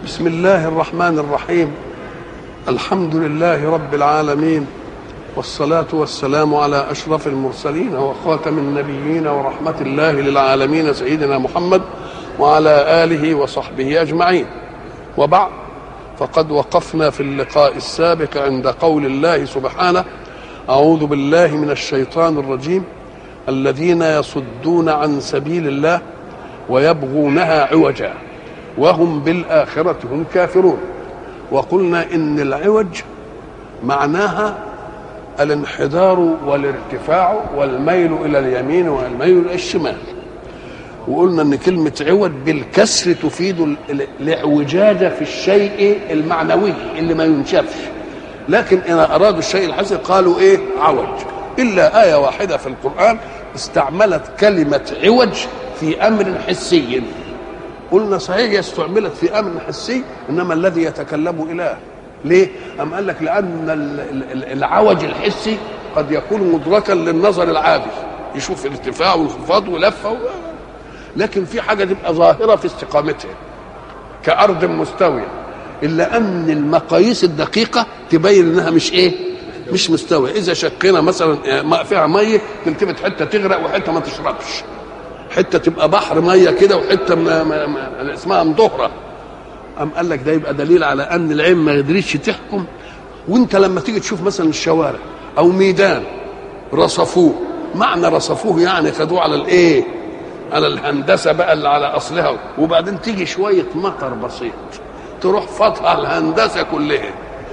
بسم الله الرحمن الرحيم الحمد لله رب العالمين والصلاة والسلام على أشرف المرسلين وخاتم النبيين ورحمة الله للعالمين سيدنا محمد وعلى آله وصحبه أجمعين وبعد فقد وقفنا في اللقاء السابق عند قول الله سبحانه أعوذ بالله من الشيطان الرجيم الذين يصدون عن سبيل الله ويبغونها عوجا وهم بالآخرة هم كافرون وقلنا إن العوج معناها الانحدار والارتفاع والميل إلى اليمين والميل إلى الشمال وقلنا ان كلمة عوج بالكسر تفيد الاعوجاج في الشيء المعنوي اللي ما ينشفش لكن إن أرادوا الشيء الحسن قالوا إيه عوج إلا آية واحدة في القرآن استعملت كلمة عوج في أمر حسي قلنا صحيح هي استعملت في أمر حسي إنما الذي يتكلم إله ليه؟ أم قال لك لأن العوج الحسي قد يكون مدركا للنظر العادي يشوف ارتفاع وانخفاض ولفة و... لكن في حاجة تبقى ظاهرة في استقامتها كأرض مستوية إلا أن المقاييس الدقيقة تبين إنها مش إيه؟ مش مستوية إذا شقينا مثلا فيها مية تلتفت حتة تغرق وحتة ما تشربش حتة تبقى بحر مية كده وحتة ما ما ما اسمها مضهرة أم قال لك ده يبقى دليل على أن العين ما قدرتش تحكم وأنت لما تيجي تشوف مثلا الشوارع أو ميدان رصفوه معنى رصفوه يعني خدوه على الإيه؟ على الهندسة بقى اللي على أصلها وبعدين تيجي شوية مطر بسيط تروح فاتحة الهندسة كلها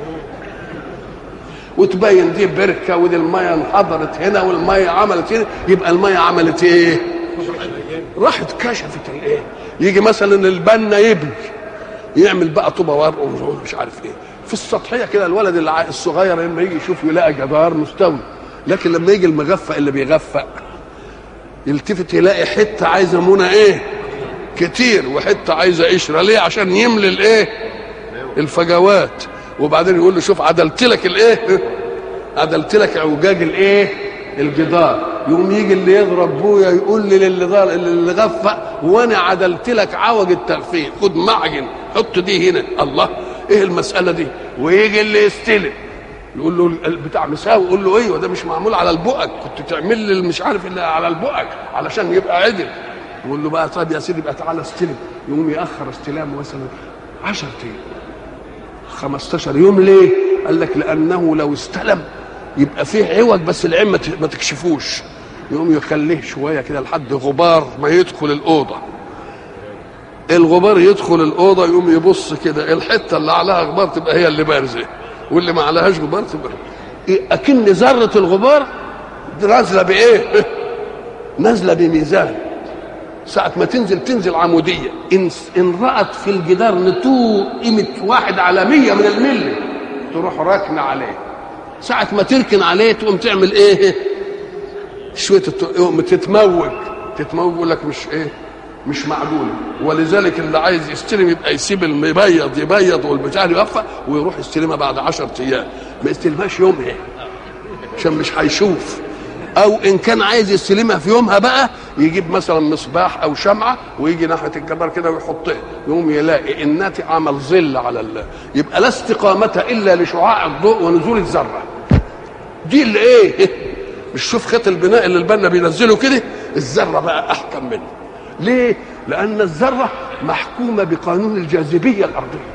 وتبين دي بركة ودي المية انحضرت هنا والمية عملت هنا يبقى المية عملت ايه؟ راحت كشفت الايه؟ يجي مثلا البنا يبني يعمل بقى طوبة ورق ومش عارف ايه في السطحية كده الولد الصغير لما يجي يشوف يلاقي جدار مستوي لكن لما يجي المغفق اللي بيغفق يلتفت يلاقي حتة عايزة منى ايه؟ كتير وحته عايزه قشره ليه عشان يملي الايه الفجوات وبعدين يقول له شوف عدلت لك الايه عدلت لك اعوجاج الايه الجدار يقوم يجي اللي يضرب بويا يقول لي للي اللي غفق وانا عدلت لك عوج التغفير خد معجن حط دي هنا الله ايه المساله دي ويجي اللي يستلم يقول له البتاع مساوي يقول له ايوه ده مش معمول على البؤك كنت تعمل لي مش عارف اللي على البؤك علشان يبقى عدل يقول له بقى طيب يا سيدي بقى تعالى استلم يقوم ياخر استلامه مثلا 10 ايام 15 يوم ليه؟ قال لك لانه لو استلم يبقى فيه عوج بس العين ما تكشفوش يقوم يخليه شويه كده لحد غبار ما يدخل الاوضه الغبار يدخل الاوضه يقوم يبص كده الحته اللي عليها غبار تبقى هي اللي بارزه واللي ما عليهاش غبار تبقى إيه اكن ذره الغبار نازله بايه؟ نازله بميزان ساعة ما تنزل تنزل عمودية إن, إن رأت في الجدار نتو قيمة واحد على مية من الملي تروح راكنة عليه ساعة ما تركن عليه تقوم تعمل إيه شوية تتموج تتموج يقول لك مش إيه مش معدولة ولذلك اللي عايز يستلم يبقى يسيب المبيض يبيض والبتاع يوفى ويروح يستلمها بعد 10 أيام ما يستلمهاش يومها عشان مش هيشوف او ان كان عايز يستلمها في يومها بقى يجيب مثلا مصباح او شمعه ويجي ناحيه الجدار كده ويحطها يقوم يلاقي الناتي عمل ظل على ال... يبقى لا استقامه الا لشعاع الضوء ونزول الذره دي اللي ايه مش شوف خيط البناء اللي البنا بينزله كده الذره بقى احكم منه ليه لان الذره محكومه بقانون الجاذبيه الارضيه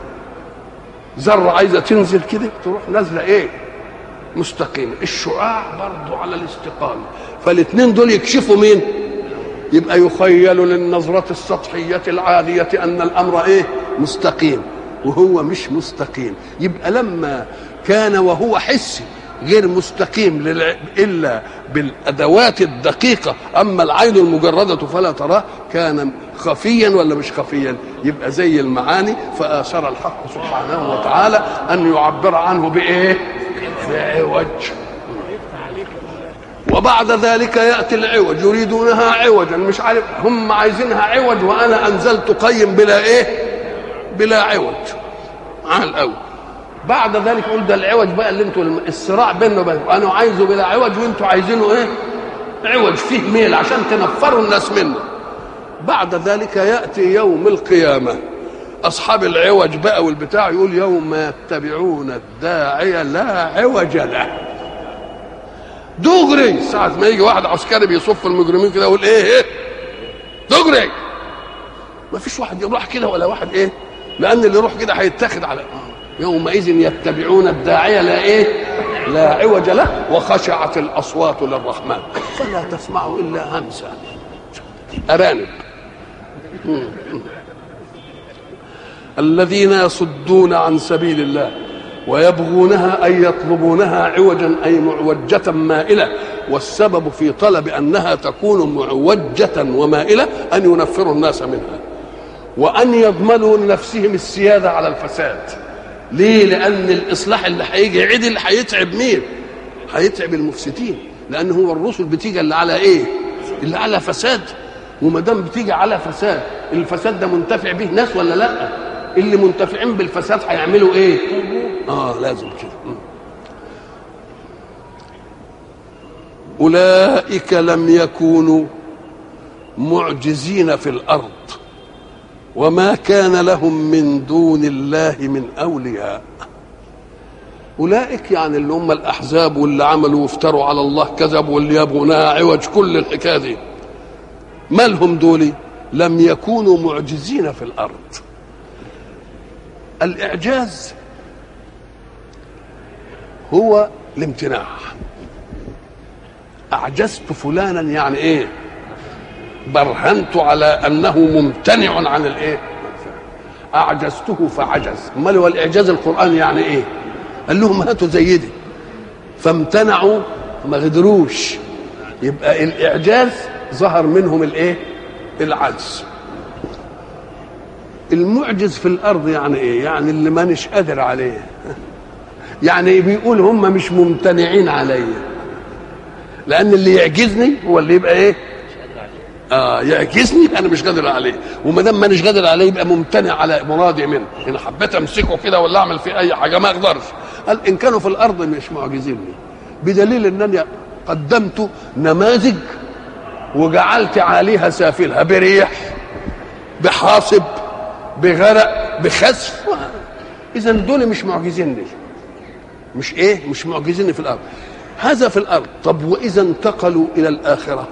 ذره عايزه تنزل كده تروح نازله ايه مستقيمة الشعاع برضو على الاستقامة فالاثنين دول يكشفوا مين يبقى يخيل للنظرة السطحية العادية أن الأمر إيه مستقيم وهو مش مستقيم يبقى لما كان وهو حسي غير مستقيم للع... إلا بالأدوات الدقيقة أما العين المجردة فلا تراه كان خفيا ولا مش خفيا يبقى زي المعاني فآثر الحق سبحانه وتعالى أن يعبر عنه بإيه بعوج وبعد ذلك ياتي العوج يريدونها عوجا مش عارف هم عايزينها عوج وانا انزلت قيم بلا ايه بلا عوج على الاول بعد ذلك يقول ده العوج بقى اللي انتوا الصراع بيننا وبينكم انا عايزه بلا عوج وانتوا عايزينه ايه عوج فيه ميل عشان تنفروا الناس منه بعد ذلك ياتي يوم القيامه اصحاب العوج بقى والبتاع يقول يوم يتبعون الداعي لا عوج له دغري ساعة ما يجي واحد عسكري بيصف المجرمين كده يقول ايه ايه دغري ما فيش واحد يروح كده ولا واحد ايه لان اللي يروح كده هيتاخد على يومئذ يتبعون الداعية لا ايه لا عوج له وخشعت الاصوات للرحمن فلا تسمع الا همسا ارانب الذين يصدون عن سبيل الله ويبغونها أي يطلبونها عوجا أي معوجة مائلة والسبب في طلب أنها تكون معوجة ومائلة أن ينفروا الناس منها وأن يضمنوا لنفسهم السيادة على الفساد ليه لأن الإصلاح اللي هيجي عدل هيتعب مين هيتعب المفسدين لأن هو الرسل بتيجي اللي على إيه اللي على فساد وما دام بتيجي على فساد الفساد ده منتفع به ناس ولا لا اللي منتفعين بالفساد هيعملوا ايه اه لازم كده اولئك لم يكونوا معجزين في الارض وما كان لهم من دون الله من اولياء اولئك يعني اللي هم الاحزاب واللي عملوا وافتروا على الله كذب واللي يبغونها عوج كل الحكايه دي مالهم دول لم يكونوا معجزين في الارض الاعجاز هو الامتناع اعجزت فلانا يعني ايه برهنت على انه ممتنع عن الايه اعجزته فعجز امال هو الاعجاز القراني يعني ايه قال لهم هاتوا زي دي فامتنعوا ما قدروش يبقى الاعجاز ظهر منهم الايه العجز المعجز في الارض يعني ايه يعني اللي مانيش قادر عليه يعني بيقول هم مش ممتنعين عليا لان اللي يعجزني هو اللي يبقى ايه اه يعجزني انا مش قادر عليه وما دام مانيش قادر عليه يبقى ممتنع على مرادي منه ان حبيت امسكه كده ولا اعمل فيه اي حاجه ما اقدرش قال ان كانوا في الارض مش معجزيني بدليل انني قدمت نماذج وجعلت عليها سافلها بريح بحاصب بغرق بخسف اذا دول مش معجزيني مش ايه مش معجزيني في الارض هذا في الارض طب واذا انتقلوا الى الاخره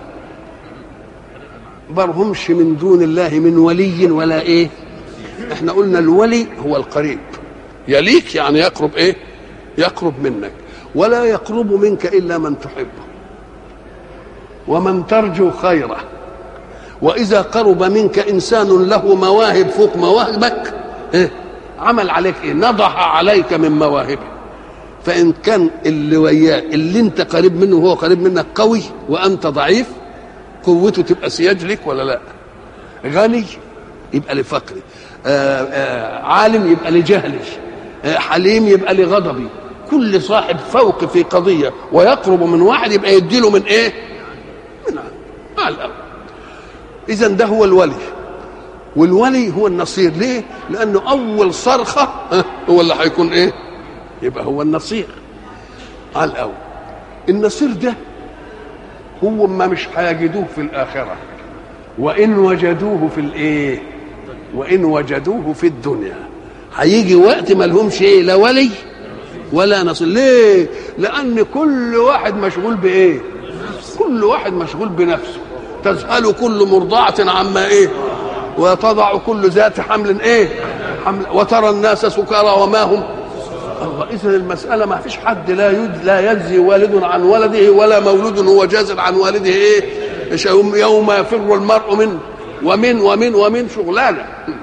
برهمش من دون الله من ولي ولا ايه احنا قلنا الولي هو القريب يليك يعني يقرب ايه يقرب منك ولا يقرب منك الا من تحبه ومن ترجو خيره واذا قرب منك انسان له مواهب فوق مواهبك إيه؟ عمل عليك ايه نضح عليك من مواهبه فان كان اللي وياه اللي انت قريب منه وهو قريب منك قوي وانت ضعيف قوته تبقى سياج لك ولا لا غني يبقى لفقري آآ آآ عالم يبقى لجهلي حليم يبقى لغضبي كل صاحب فوق في قضية ويقرب من واحد يبقى يديله من ايه من على الأول إذا ده هو الولي والولي هو النصير ليه لأنه أول صرخة هو اللي هيكون ايه يبقى هو النصير على الأول النصير ده هو ما مش هيجدوه في الآخرة وإن وجدوه في الإيه وإن وجدوه في الدنيا هيجي وقت ما لهمش إيه لا ولي ولا نصير ليه لأن كل واحد مشغول بإيه كل واحد مشغول بنفسه تذهل كل مرضعة عما إيه وتضع كل ذات حمل إيه حمل وترى الناس سكارى وما هم الله اذا المساله ما فيش حد لا يد لا يجزي والد عن ولده ولا مولود هو جاز عن والده ايه يوم يفر المرء من ومن ومن ومن شغلانه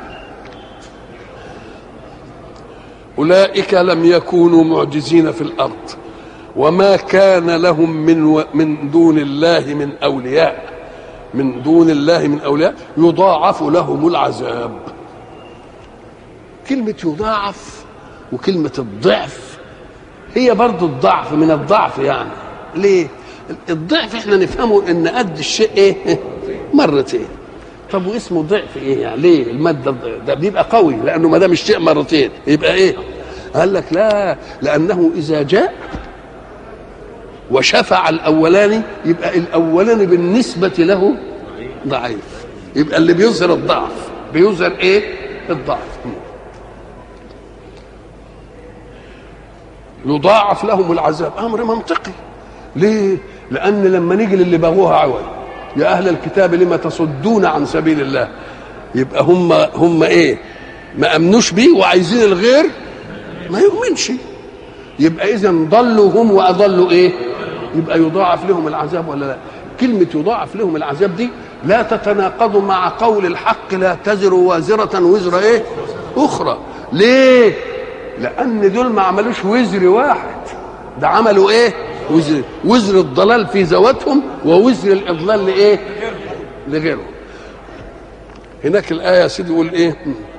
اولئك لم يكونوا معجزين في الارض وما كان لهم من و من دون الله من اولياء من دون الله من اولياء يضاعف لهم العذاب كلمه يضاعف وكلمة الضعف هي برضو الضعف من الضعف يعني ليه الضعف احنا نفهمه ان قد الشيء ايه مرتين طب واسمه ضعف ايه يعني ليه المادة ده بيبقى قوي لانه ما دام الشيء مرتين يبقى ايه قال لك لا لانه اذا جاء وشفع الاولاني يبقى الاولاني بالنسبة له ضعيف يبقى اللي بيظهر الضعف بيظهر ايه الضعف يضاعف لهم العذاب امر منطقي ليه لان لما نيجي للي بغوها عوج يا اهل الكتاب لما تصدون عن سبيل الله يبقى هم هم ايه ما امنوش بيه وعايزين الغير ما يؤمنش يبقى اذا ضلوا هم واضلوا ايه يبقى يضاعف لهم العذاب ولا لا كلمة يضاعف لهم العذاب دي لا تتناقض مع قول الحق لا تزر وازرة وزر ايه اخرى ليه لان دول ما عملوش وزر واحد ده عملوا ايه وزر وزر الضلال في ذواتهم ووزر الاضلال لايه لغيرهم هناك الايه يا سيدي يقول ايه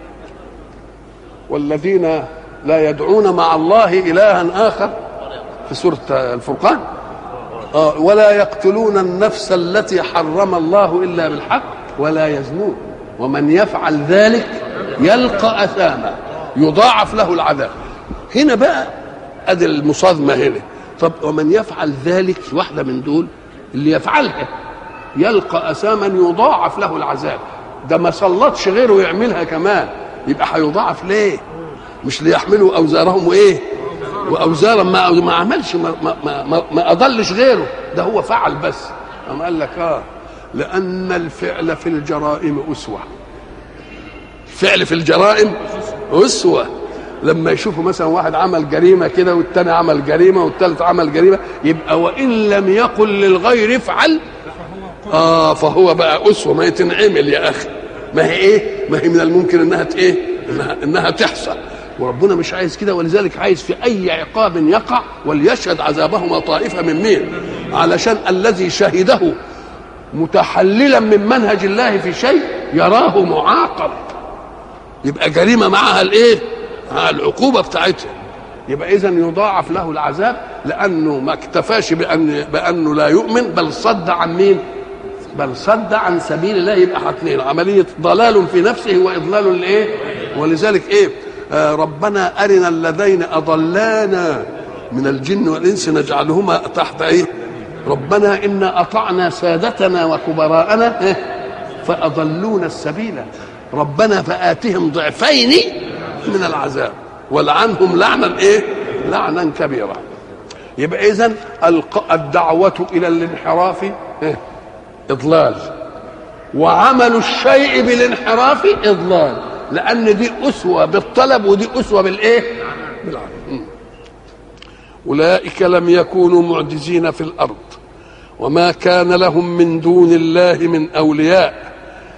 والذين لا يدعون مع الله الها اخر في سوره الفرقان آه ولا يقتلون النفس التي حرم الله الا بالحق ولا يزنون ومن يفعل ذلك يلقى اثاما يضاعف له العذاب هنا بقى ادي المصادمه هنا طب ومن يفعل ذلك واحده من دول اللي يفعلها يلقى اثاما يضاعف له العذاب ده ما سلطش غيره يعملها كمان يبقى هيضاعف ليه مش ليحملوا اوزارهم وايه واوزارا ما ما عملش ما ما ما, ما اضلش غيره ده هو فعل بس قام قال لك اه لان الفعل في الجرائم اسوه الفعل في الجرائم اسوه لما يشوفوا مثلا واحد عمل جريمه كده والتاني عمل جريمه والتالت عمل جريمه يبقى وان لم يقل للغير افعل اه فهو بقى اسوه ما يتنعمل يا اخي ما هي ايه ما هي من الممكن انها ايه انها, إنها تحصل وربنا مش عايز كده ولذلك عايز في اي عقاب يقع وليشهد عذابهما طائفه من مين علشان الذي شهده متحللا من منهج الله في شيء يراه معاقب يبقى جريمه معها الايه مع العقوبه بتاعتها يبقى اذا يضاعف له العذاب لانه ما اكتفاش بان بانه لا يؤمن بل صد عن مين بل صد عن سبيل الله يبقى حاطين عمليه ضلال في نفسه واضلال لايه ولذلك ايه آه ربنا ارنا الذين اضلانا من الجن والانس نجعلهما تحت ايه ربنا انا اطعنا سادتنا وكبراءنا إيه؟ فاضلونا السبيل ربنا فاتهم ضعفين من العذاب ولعنهم لعنا ايه لعنا كبيرا يبقى اذا الدعوه الى الانحراف إيه؟ اضلال وعمل الشيء بالانحراف اضلال لان دي اسوه بالطلب ودي اسوه بالايه بالعمل اولئك لم يكونوا معجزين في الارض وما كان لهم من دون الله من اولياء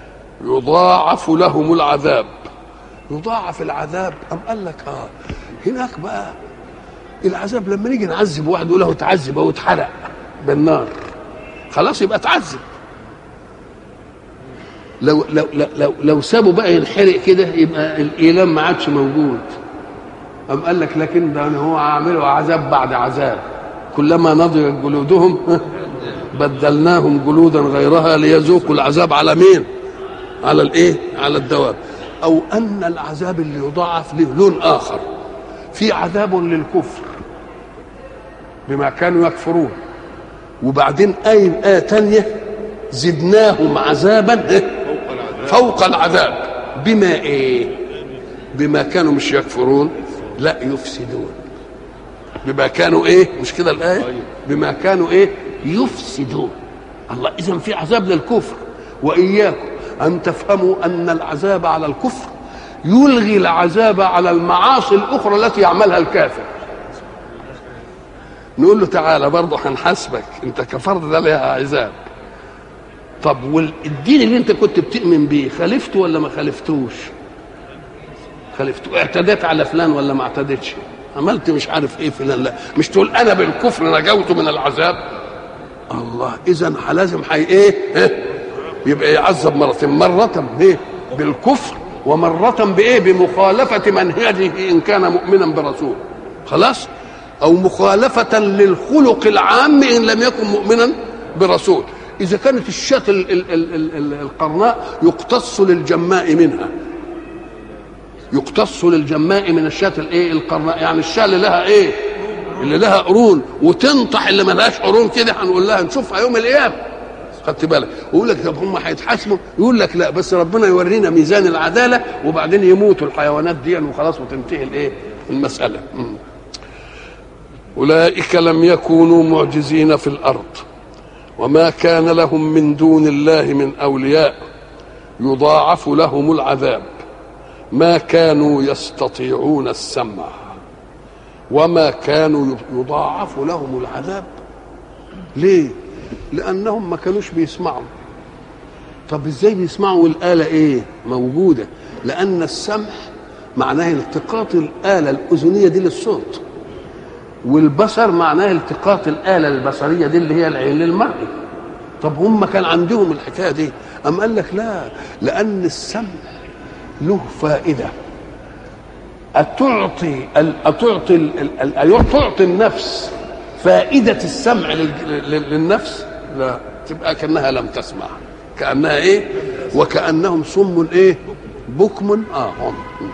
يضاعف لهم العذاب يضاعف العذاب أم قال لك اه هناك بقى العذاب لما نيجي نعذب واحد يقول له تعذب او اتحرق بالنار خلاص يبقى تعذب لو لو لو لو سابوا بقى ينحرق كده يبقى الايلام ما عادش موجود أم قال لك لكن ده هو عامله عذاب بعد عذاب كلما نضجت جلودهم بدلناهم جلودا غيرها ليذوقوا العذاب على مين؟ على الايه؟ على الدواب او ان العذاب اللي يضاعف له لون اخر في عذاب للكفر بما كانوا يكفرون وبعدين آية آية تانية زدناهم عذابا فوق العذاب بما ايه بما كانوا مش يكفرون لا يفسدون بما كانوا ايه مش كده الايه بما كانوا ايه يفسدون الله اذا في عذاب للكفر واياكم ان تفهموا ان العذاب على الكفر يلغي العذاب على المعاصي الاخرى التي يعملها الكافر نقول له تعالى برضه هنحاسبك انت كفرت ده لها عذاب طب والدين اللي انت كنت بتؤمن بيه خالفته ولا ما خالفتوش خالفته اعتديت على فلان ولا ما اعتدتش عملت مش عارف ايه فلان لا مش تقول انا بالكفر نجوت من العذاب الله اذا لازم حي ايه, إيه؟ يبقى يعذب مرتين مرة ايه بالكفر ومرة بايه بمخالفة منهجه ان كان مؤمنا برسول خلاص او مخالفة للخلق العام ان لم يكن مؤمنا برسول اذا كانت الشاة ال- ال- ال- ال- ال- القرناء يقتص للجماء منها يقتص للجماء من الشاة الايه القرناء يعني الشاة اللي لها ايه اللي لها قرون وتنطح اللي ملهاش قرون كده هنقول لها نشوفها يوم القيامه خدت بالك ويقول لك طب هم هيتحاسبوا يقول لك لا بس ربنا يورينا ميزان العداله وبعدين يموتوا الحيوانات دي وخلاص وتنتهي الايه المساله مم. اولئك لم يكونوا معجزين في الارض وما كان لهم من دون الله من اولياء يضاعف لهم العذاب ما كانوا يستطيعون السمع وما كانوا يضاعف لهم العذاب ليه لانهم ما كانوش بيسمعوا طب ازاي بيسمعوا والاله ايه موجوده لان السمع معناه التقاط الاله الاذنيه دي للصوت والبصر معناه التقاط الاله البصريه دي اللي هي العين للمرئي طب هم كان عندهم الحكايه دي ام قال لك لا لان السمع له فائده أتعطي أتعطي تعطي النفس فائدة السمع للنفس لا تبقى كأنها لم تسمع كأنها إيه وكأنهم صم إيه بكم آه هم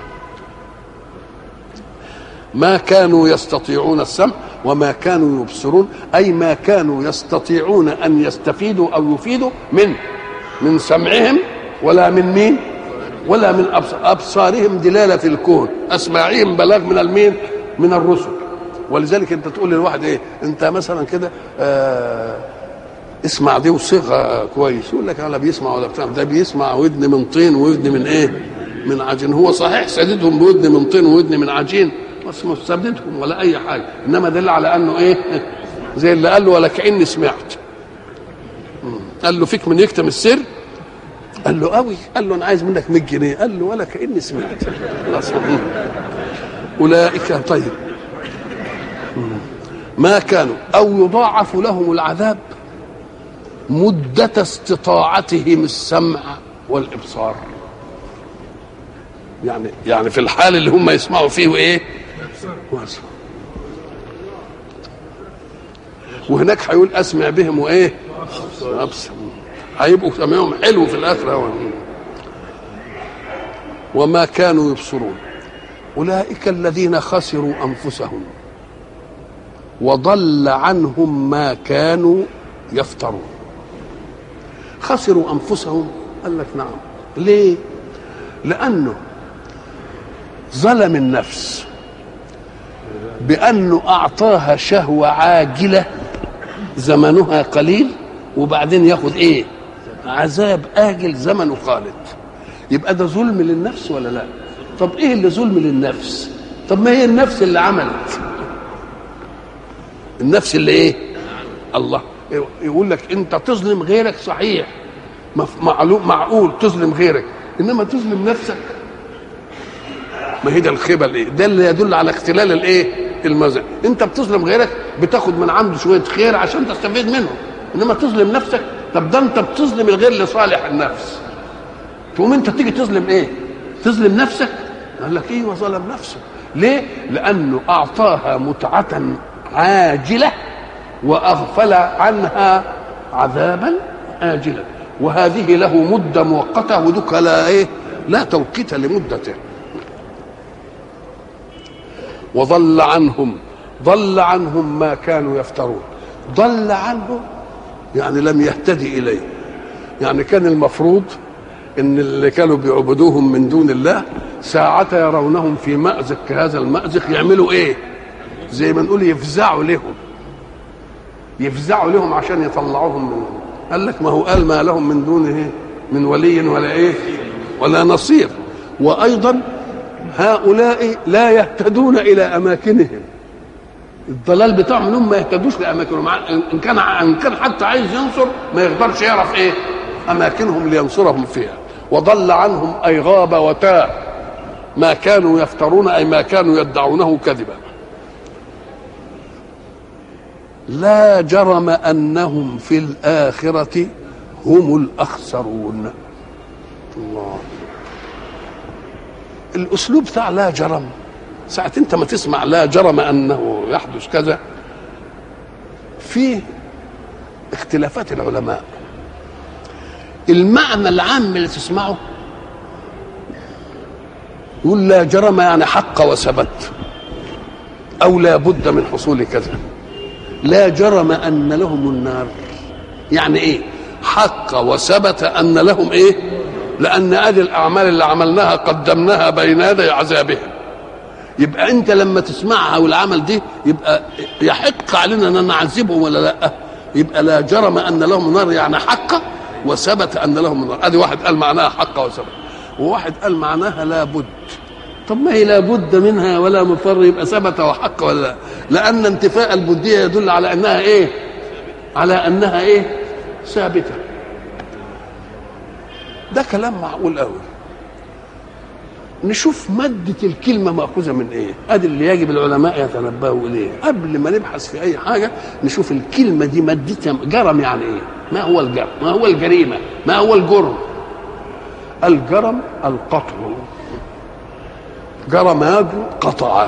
ما كانوا يستطيعون السمع وما كانوا يبصرون أي ما كانوا يستطيعون أن يستفيدوا أو يفيدوا من من سمعهم ولا من مين ولا من أبصارهم دلالة في الكون أسماعهم بلاغ من المين من الرسل ولذلك انت تقول للواحد ايه انت مثلا كده آه اسمع دي وصيغه كويس يقول لك لا بيسمع ولا بتاع ده بيسمع ودن من طين وودن من ايه من عجين هو صحيح سددهم بودن من طين وودن من عجين بس مش سددهم ولا اي حاجه انما دل على انه ايه زي اللي قال له ولا كاني سمعت قال له فيك من يكتم السر قال له قوي قال له انا عايز منك 100 جنيه قال له ولا كاني سمعت خلاص اولئك طيب ما كانوا او يضاعف لهم العذاب مدة استطاعتهم السمع والابصار يعني يعني في الحال اللي هم يسمعوا فيه ايه وهناك هيقول اسمع بهم وايه ابصر هيبقوا سمعهم حلو في الاخره وما كانوا يبصرون اولئك الذين خسروا انفسهم وضل عنهم ما كانوا يفترون خسروا انفسهم قال لك نعم ليه لانه ظلم النفس بانه اعطاها شهوه عاجله زمنها قليل وبعدين ياخد ايه عذاب اجل زمنه خالد يبقى ده ظلم للنفس ولا لا طب ايه اللي ظلم للنفس طب ما هي النفس اللي عملت النفس اللي ايه الله يقول لك انت تظلم غيرك صحيح معلوم معقول تظلم غيرك انما تظلم نفسك ما هي ده الخيبه الايه ده اللي يدل على اختلال الايه المزن انت بتظلم غيرك بتاخد من عنده شويه خير عشان تستفيد منه انما تظلم نفسك طب ده انت بتظلم الغير لصالح النفس تقوم انت تيجي تظلم ايه تظلم نفسك قال لك ايوه ظلم نفسه ليه لانه اعطاها متعه عاجله واغفل عنها عذابا آجلا وهذه له مدة مؤقتة ودك لا إيه لا توقيت لمدته وضل عنهم ضل عنهم ما كانوا يفترون ضل عنهم يعني لم يهتدي إليه يعني كان المفروض ان اللي كانوا بيعبدوهم من دون الله ساعة يرونهم في مأزق كهذا المأزق يعملوا ايه زي ما نقول يفزعوا لهم يفزعوا لهم عشان يطلعوهم من قال لك ما هو قال ما لهم من دونه من ولي ولا ايه ولا نصير وايضا هؤلاء لا يهتدون الى اماكنهم الضلال بتاعهم انهم ما يهتدوش لاماكنهم ان كان ان كان حتى عايز ينصر ما يقدرش يعرف ايه اماكنهم لينصرهم فيها وضل عنهم اي غاب وتاه ما كانوا يفترون اي ما كانوا يدعونه كذبا لا جرم انهم في الاخره هم الاخسرون الله الاسلوب بتاع لا جرم ساعة انت ما تسمع لا جرم انه يحدث كذا فيه اختلافات العلماء المعنى العام اللي تسمعه يقول لا جرم يعني حق وثبت او لا بد من حصول كذا لا جرم ان لهم النار يعني ايه وحق وثبت ان لهم ايه لان ادي الاعمال اللي عملناها قدمناها بين يدي عذابهم يبقى انت لما تسمعها والعمل دي يبقى يحق علينا ان نعذبهم ولا لا يبقى لا جرم ان لهم نار يعني حق وثبت ان لهم نار ادي واحد قال معناها حق وثبت وواحد قال معناها لا بد طب ما هي لا بد منها ولا مفر يبقى ثبت وحق ولا لا لان انتفاء البديه يدل على انها ايه على انها ايه ثابته ده كلام معقول قوي نشوف مادة الكلمة مأخوذة من إيه؟ أدي اللي يجب العلماء يتنبهوا إليه، قبل ما نبحث في أي حاجة نشوف الكلمة دي مادتها جرم يعني إيه؟ ما هو الجرم؟ ما هو الجريمة؟ ما هو الجرم؟ الجرم القطع جرماد قطع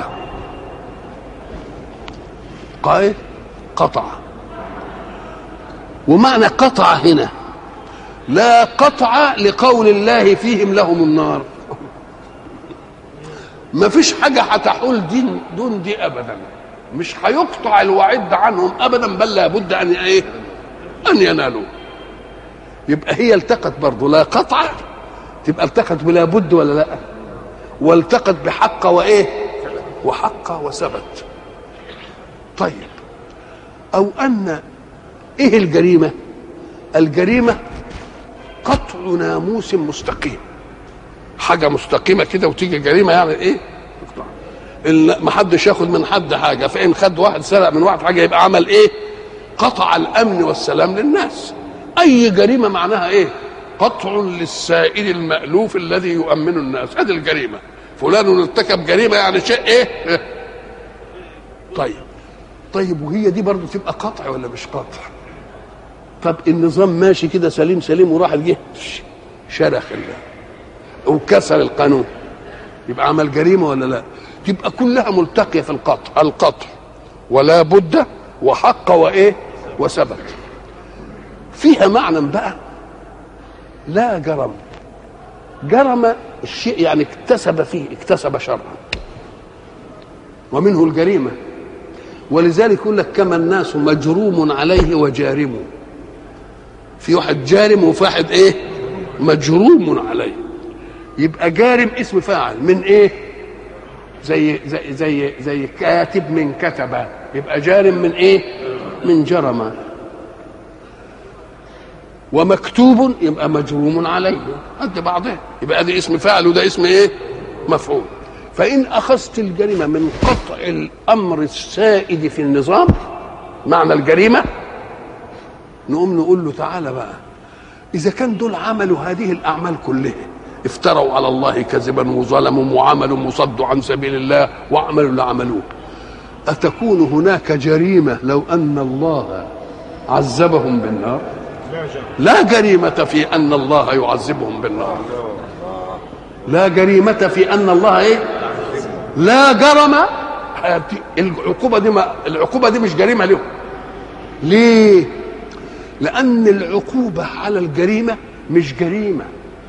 قايه قطع ومعنى قطع هنا لا قطع لقول الله فيهم لهم النار ما فيش حاجة هتحول دين دون دي أبدا مش هيقطع الوعيد عنهم أبدا بل لابد أن إيه أن ينالوا يبقى هي التقت برضه لا قطع تبقى التقت بلا بد ولا لا والتقت بحق وايه وحق وثبت طيب او ان ايه الجريمه الجريمه قطع ناموس مستقيم حاجه مستقيمه كده وتيجي جريمه يعني ايه ما حدش ياخد من حد حاجه فان خد واحد سرق من واحد حاجه يبقى عمل ايه قطع الامن والسلام للناس اي جريمه معناها ايه قطع للسائل المألوف الذي يؤمن الناس هذه الجريمة فلان ارتكب جريمة يعني شيء ايه طيب طيب وهي دي برضه تبقى قطع ولا مش قطع طب النظام ماشي كده سليم سليم وراح جه شرخ وكسر القانون يبقى عمل جريمة ولا لا تبقى كلها ملتقية في القطع القطع ولا بد وحق وايه وثبت فيها معنى بقى لا جرم جرم الشيء يعني اكتسب فيه اكتسب شرا ومنه الجريمة ولذلك يقول لك كما الناس مجروم عليه وجارم في واحد جارم وفي واحد ايه مجروم عليه يبقى جارم اسم فاعل من ايه زي زي زي زي كاتب من كتب يبقى جارم من ايه من جرم ومكتوب يبقى مجروم عليه قد بعضها يبقى ده اسم فاعل وده اسم ايه مفعول فان اخذت الجريمه من قطع الامر السائد في النظام معنى الجريمه نقوم نقول له تعالى بقى اذا كان دول عملوا هذه الاعمال كلها افتروا على الله كذبا وظلموا وعملوا وصدوا عن سبيل الله وعملوا اللي عملوه أتكون هناك جريمة لو أن الله عذبهم بالنار لا جريمة في أن الله يعذبهم بالنار لا جريمة في أن الله إيه لا جرم العقوبة دي ما العقوبة دي مش جريمة لهم ليه لأن العقوبة على الجريمة مش جريمة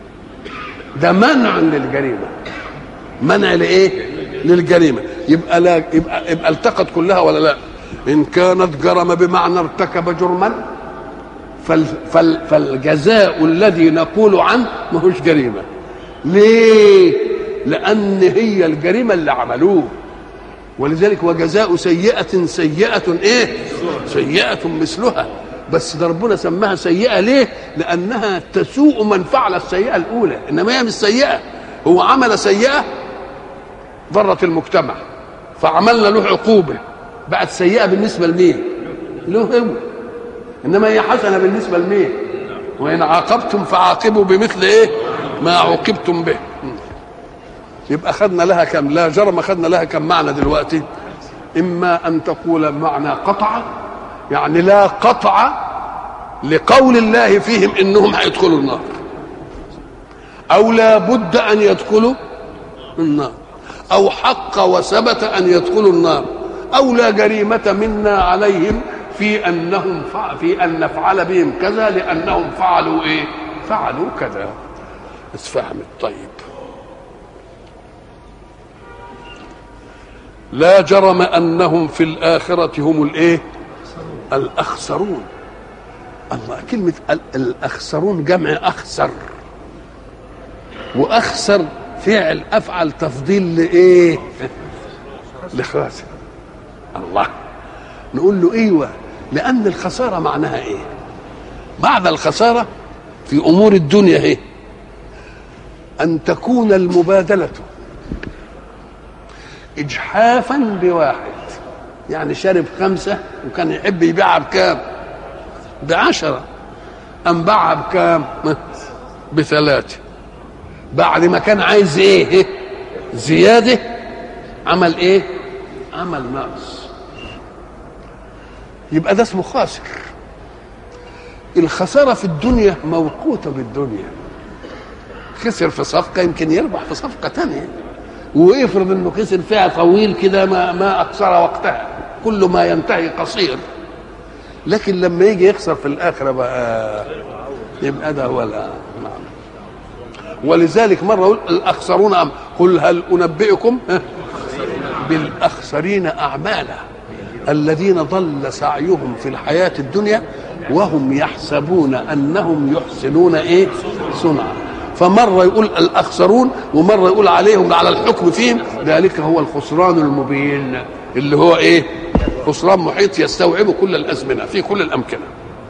ده منع للجريمة منع لإيه للجريمة يبقى لا يبقى, يبقى التقت كلها ولا لا إن كانت جرم بمعنى ارتكب جرما فال فال فالجزاء الذي نقول عنه ما هوش جريمة ليه لأن هي الجريمة اللي عملوه ولذلك وجزاء سيئة سيئة ايه سيئة مثلها بس ده ربنا سماها سيئة ليه لأنها تسوء من فعل السيئة الأولى إنما هي مش سيئة هو عمل سيئة ضرت المجتمع فعملنا له عقوبة بقت سيئة بالنسبة لمين له هو إنما هي حسنة بالنسبة لمين وإن عاقبتم فعاقبوا بمثل إيه ما عوقبتم به يبقى خدنا لها كم لا جرم خدنا لها كم معنى دلوقتي إما أن تقول معنى قطع يعني لا قطع لقول الله فيهم انهم هيدخلوا النار او لا بد ان يدخلوا النار او حق وثبت ان يدخلوا النار او لا جريمه منا عليهم في انهم فع في ان نفعل بهم كذا لانهم فعلوا ايه فعلوا كذا بس فهمت طيب لا جرم انهم في الاخره هم الايه الاخسرون الله كلمة الأخسرون جمع أخسر وأخسر فعل أفعل تفضيل لإيه؟ لخاسر الله نقول له ايوه لان الخساره معناها ايه معنى الخساره في امور الدنيا ايه ان تكون المبادله اجحافا بواحد يعني شرب خمسه وكان يحب يبيعها بكام بعشره أم باعها بكام بثلاثه بعد ما كان عايز ايه زياده عمل ايه عمل نقص يبقى ده اسمه خاسر الخساره في الدنيا موقوته بالدنيا خسر في صفقه يمكن يربح في صفقه تانية ويفرض انه خسر فيها طويل كده ما ما اقصر وقتها كل ما ينتهي قصير لكن لما يجي يخسر في الاخره بقى يبقى ده هو نعم ولذلك مره يقول الاخسرون أم قل هل انبئكم بالاخسرين اعمالا الذين ضل سعيهم في الحياه الدنيا وهم يحسبون انهم يحسنون ايه صنعا فمره يقول الاخسرون ومره يقول عليهم على الحكم فيهم ذلك هو الخسران المبين اللي هو ايه خسران محيط يستوعب كل الازمنه في كل الامكنه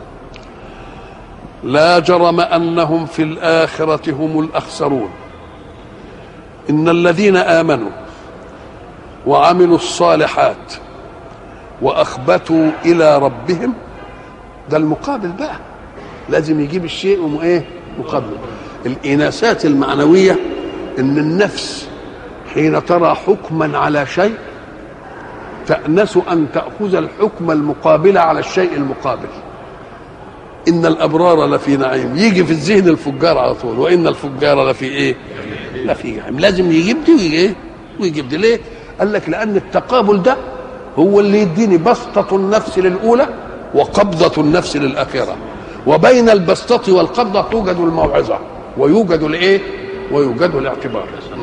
لا جرم انهم في الاخره هم الاخسرون ان الذين امنوا وعملوا الصالحات واخبتوا الى ربهم ده المقابل بقى لازم يجيب الشيء وم ايه مقابل الاناسات المعنويه ان النفس حين ترى حكما على شيء تأنس أن تأخذ الحكم المقابل على الشيء المقابل إن الأبرار لفي نعيم يجي في الذهن الفجار على طول وإن الفجار لفي إيه لفي جحيم لازم يجيب دي ويجي إيه ويجيب دي ليه قال لك لأن التقابل ده هو اللي يديني بسطة النفس للأولى وقبضة النفس للآخرة وبين البسطة والقبضة توجد الموعظة ويوجد الإيه ويوجد الاعتبار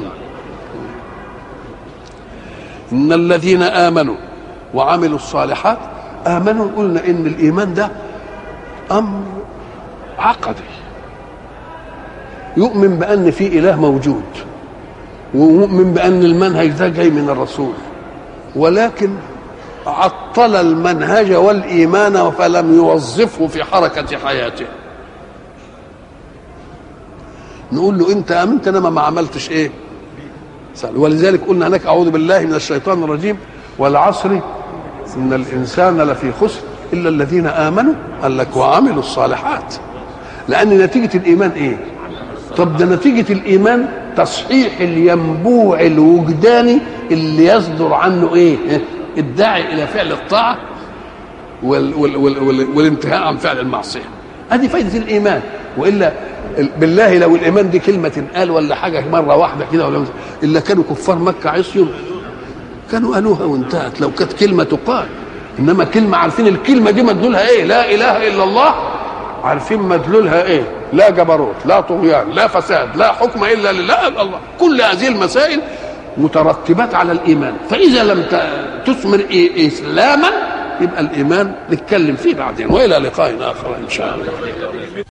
إن الذين آمنوا وعملوا الصالحات آمنوا قلنا إن الإيمان ده أمر عقدي يؤمن بأن في إله موجود ويؤمن بأن المنهج ده جاي من الرسول ولكن عطل المنهج والإيمان فلم يوظفه في حركة حياته نقول له أنت آمنت أنا ما عملتش إيه ولذلك قلنا هناك أعوذ بالله من الشيطان الرجيم والعصر إن الإنسان لفي خسر إلا الذين آمنوا قال لك وعملوا الصالحات لأن نتيجة الإيمان إيه؟ طب ده نتيجة الإيمان تصحيح الينبوع الوجداني اللي يصدر عنه إيه؟ الداعي إلى فعل الطاعة وال وال وال وال والانتهاء عن فعل المعصية هذه فائدة الإيمان وإلا بالله لو الإيمان دي كلمة تنقال ولا حاجة مرة واحدة كده ولا إلا كانوا كفار مكة عصيوا كانوا قالوها وانتهت لو كانت كلمة تقال انما كلمه عارفين الكلمه دي مدلولها ايه لا اله الا الله عارفين مدلولها ايه لا جبروت لا طغيان لا فساد لا حكم الا لله الله كل هذه المسائل مترتبات على الايمان فاذا لم تثمر إيه اسلاما يبقى الايمان نتكلم فيه بعدين والى لقاء اخر ان شاء الله